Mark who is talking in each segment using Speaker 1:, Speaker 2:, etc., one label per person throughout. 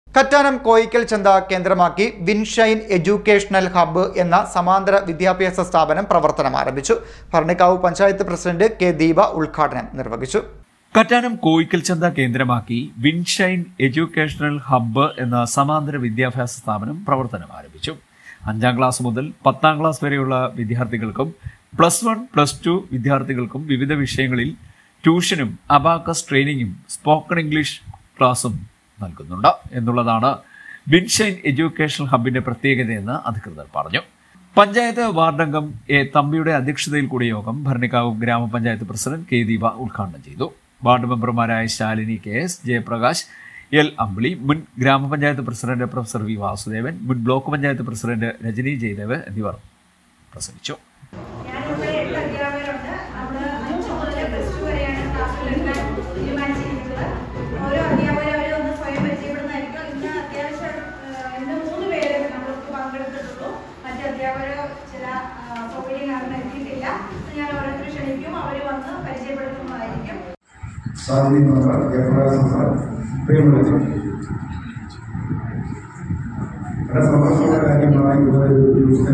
Speaker 1: കറ്റാനം കോയിക്കൽ ചന്ത കേന്ദ്രമാക്കി വിൻഷൈൻ educational hub എന്ന സമാന്തര വിദ്യാഭ്യാസ സ്ഥാപനം പ്രവർത്തനം ആരംഭിച്ചു ഭരണിക്കാവ് പഞ്ചായത്ത് പ്രസിഡന്റ് കെ ദീപ ഉദ്ഘാടനം നിർവഹിച്ചു
Speaker 2: കറ്റാനം കോയിക്കൽ ചന്ത കേന്ദ്രമാക്കി വിൻഷൈൻ എഡ്യൂക്കേഷണൽ ഹബ്ബ് എന്ന സമാന്തര വിദ്യാഭ്യാസ സ്ഥാപനം പ്രവർത്തനം ആരംഭിച്ചു അഞ്ചാം ക്ലാസ് മുതൽ പത്താം ക്ലാസ് വരെയുള്ള വിദ്യാർത്ഥികൾക്കും പ്ലസ് വൺ പ്ലസ് ടു വിദ്യാർത്ഥികൾക്കും വിവിധ വിഷയങ്ങളിൽ ട്യൂഷനും അബാക്കസ് ട്രെയിനിങ്ങും സ്പോക്കൺ ഇംഗ്ലീഷ് ക്ലാസും നൽകുന്നുണ്ട് എന്നുള്ളതാണ് വിൻഷൈൻ എഡ്യൂക്കേഷണൽ ഹബിന്റെ പ്രത്യേകതയെന്ന് അധികൃതർ പറഞ്ഞു പഞ്ചായത്ത് വാർഡംഗം എ തമ്പിയുടെ അധ്യക്ഷതയിൽ കൂടിയ യോഗം ഭരണിക്കാവ് ഗ്രാമപഞ്ചായത്ത് പ്രസിഡന്റ് കെ ദീപ ഉദ്ഘാടനം ചെയ്തു വാർഡ് മെമ്പർമാരായ Shalini K S Jayaprakash L Ambili മുൻ grama panchayat president professor V Vasudevan മുൻ ബ്ലോക്ക് പഞ്ചായത്ത് പ്രസിഡന്റ് രജനി ജയദേവ് എന്നിവർ പ്രസംഗിച്ചു
Speaker 3: ഞാനിവിടെ എട്ട് അധ്യാപകരുണ്ട് നമ്മള് അഞ്ച് മുതൽ പ്ലസ് ടു വരെയാണ് ക്ലാസ്സുകളെല്ലാം തീരുമാനിച്ചിരിക്കുന്നത് ഓരോ അധ്യാപകരെ അവരെ ഒന്ന് സ്വയം പരിചയപ്പെടുന്നതായിരിക്കും ഇന്ന് അത്യാവശ്യം ഏഹ്, ഇന്ന് മൂന്ന് പേര് നമ്മൾക്ക് പങ്കെടുത്തിട്ടുള്ളൂ മറ്റ് അധ്യാപകർ ചില ആ, സൗകര്യം കാരണം എത്തിയിട്ടില്ല ഇത് ഞാൻ ഓരോരുത്തർ ക്ഷണിക്കും അവർ വന്ന് പരിചയപ്പെടുത്തുന്നതായിരിക്കും
Speaker 4: സ്വാധീനം ജയപ്രകാശം സാർ പ്രിയമുള്ള വളരെ സന്തോഷമുള്ള കാര്യമായി ഇവിടെ ഒരു ട്യൂഷൻ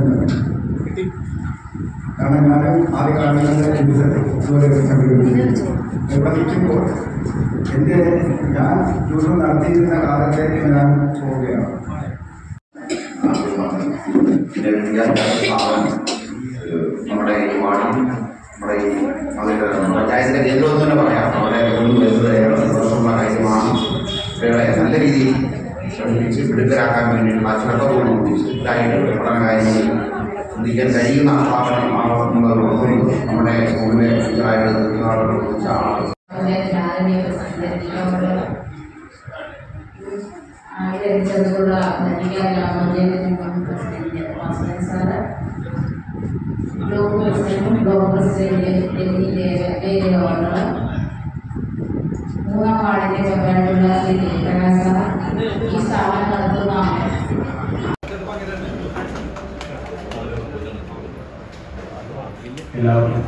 Speaker 4: കാരണം ഞാൻ ആദ്യ കാലങ്ങളിൽ ഇതുവരെ സംഘടിപ്പിച്ചു ഇവിടെ നിൽക്കുമ്പോൾ എൻ്റെ ഞാൻ ട്യൂഷൻ നടത്തിയിരുന്ന കാലത്തേക്ക് ഞാൻ പോവുകയാണ്
Speaker 5: ഇതിന്റെ വിദ്യാഭ്യാസ സ്ഥാപനം ഏഹ് നമ്മുടെ ഈ വാർഡിൽ നമ്മുടെ ഈ അതിന്റെ പഞ്ചായത്തിന്റെ കേന്ദ്രം എന്ന് തന്നെ പറയാം വളരെ ഒരു വലുത് ഏറെ സന്തോഷമുള്ള കാര്യമാണ് ഇവരെ നല്ല രീതിയിൽ ശ്രമിച്ച് മിടുക്കരാക്കാൻ വേണ്ടിയിട്ടുള്ള അച്ചടക്കത്തോടുകൂടി ഇതായിട്ട് പഠന കാര്യങ്ങളിൽ ചിന്തിക്കാൻ കഴിയുന്ന സ്ഥാപനമാണെന്നുള്ളത് ഉൾക്കൊണ്ട് നമ്മുടെ സ്കൂളിലെ ടീച്ചറായിട്ട് നിൽക്കുന്ന കുറിച്ച ആളുകൾ
Speaker 6: ആഗ്രഹിച്ചതുള്ള ധനിക grama panchayat president Vasavan sir block പ്രസിഡന്റും ബ്ലോക്ക് പ്രസിഡന്റ് ഡൽഹി ദേവഗൗഡർ മൂന്നാം വാർഡിന്റെ മെമ്പറായിട്ടുള്ള ശ്രീ ജയപ്രകാശ് സാർ ഈ സ്ഥാപനം നടത്തുന്ന
Speaker 7: എല്ലാവർക്കും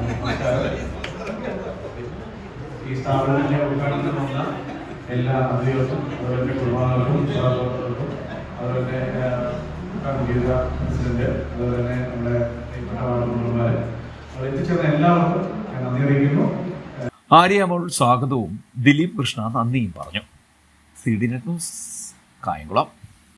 Speaker 7: ഈ സ്ഥാപനത്തിന്റെ ഉദ്ഘാടനം വന്ന എല്ലാ അധികർക്കും അവരുടെ കുടുംബാംഗങ്ങൾക്കും സഹപ്രവർത്തകർക്കും അവരുടെ ഗീത പ്രസിഡന്റ് അതുപോലെ തന്നെ നമ്മുടെ മെമ്പർമാർ അവർ എത്തിച്ചേർന്ന എല്ലാവർക്കും ഞാൻ നന്ദി അറിയിക്കുന്നു
Speaker 2: ആര്യമോൾ സ്വാഗതവും ദിലീപ് കൃഷ്ണ നന്ദിയും പറഞ്ഞു C D net news Kayamkulam